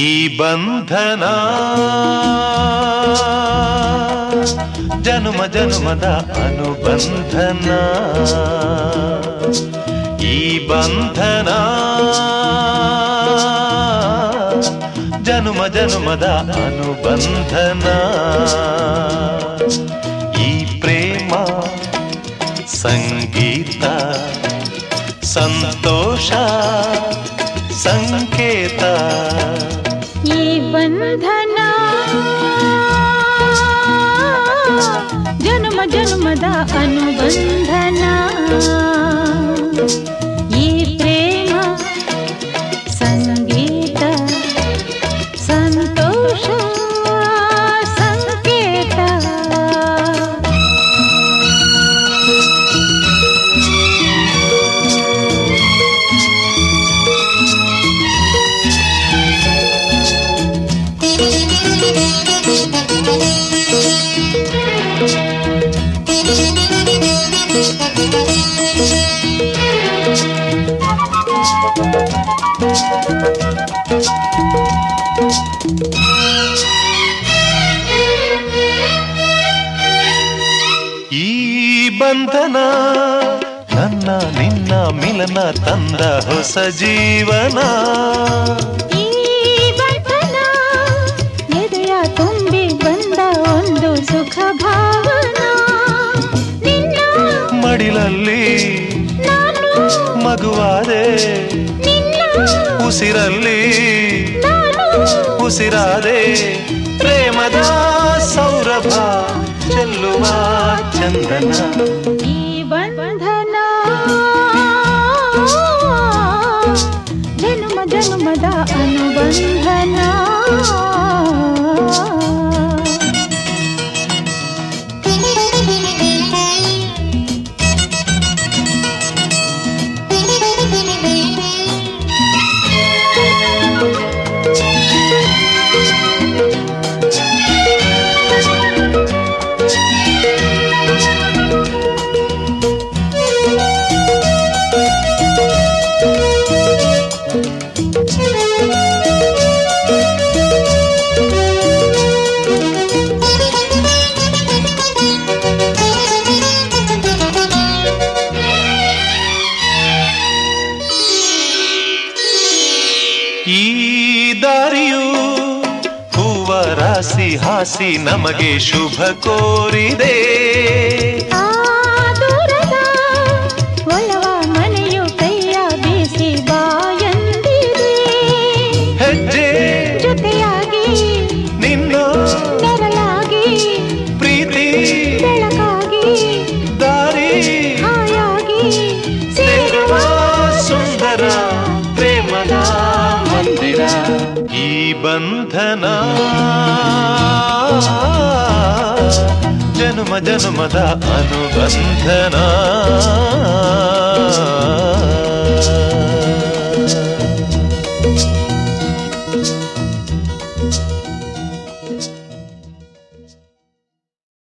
ಈ ಬಂಧನ ಜನುಮ ಜನುಮದ ಅನುಬಂಧನ ಈ ಬಂಧನ ಜನುಮ ಜನುಮದ ಅನುಬಂಧನ ಈ ಪ್ರೇಮ ಸಂಗೀತ ಸಂತೋಷ ಸಂಕೇತ ಈ ಬಂಧನ ಜನ್ಮ ಜನ್ಮದ ಅನುಬಂಧನ ಈ ಪ್ರೇಮ ಸಂಗೀತ ಸಂತೋಷ ಸಂಕೇತ ಈ ಬಂಧನ ನನ್ನ ನಿನ್ನ ಮಿಲನ ತಂದ ಹೊಸ ಜೀವನ ಈ ಬಂಧನ ಎದೆಯ ತುಂಬಿ ಬಂದ ಒಂದು ಸುಖ ಭಾವನ ನಿನ್ನ ಮಡಿಲಲ್ಲಿ ನಾನು ಮಗುವಾದೆ ನಿನ್ನ ಉಸಿರಲ್ಲಿ ನಾನು ಉಸಿರಾದೆ ಪ್ರೇಮದ ಸೌರಭ ಚೆಲ್ಲುವ ಚಂದನ ಈ ಬಂಧನ ಜನುಮ ಜನುಮದ ಅನುಬಂಧನ ಈ ದಾರಿಯು ಹೂವ ರಾಸಿ ಹಾಸಿ ನಮಗೆ ಶುಭ ಕೋರಿದೆ ಆ ದೂರದ ಒಲವ ಮನೆಯು ಕೈಯ ಬೀಸಿ ಬಾಯಂದಿದೆ ಹೆಜ್ಜೆ ಜೊತೆಯಾಗಿ ನಿನ್ನ ನೆರಳಾಗಿ ಪ್ರೀತಿ ಬೆಳಕಾಗಿ ದಾರಿ ಹಾಯಾಗಿ ಸೇರುವ ಸುಂದರ ಪ್ರೇಮದ ಮಂದಿರ ಈ ಬಂಧನ ಜನುಮ ಜನುಮದ ಅನುಬಂಧನ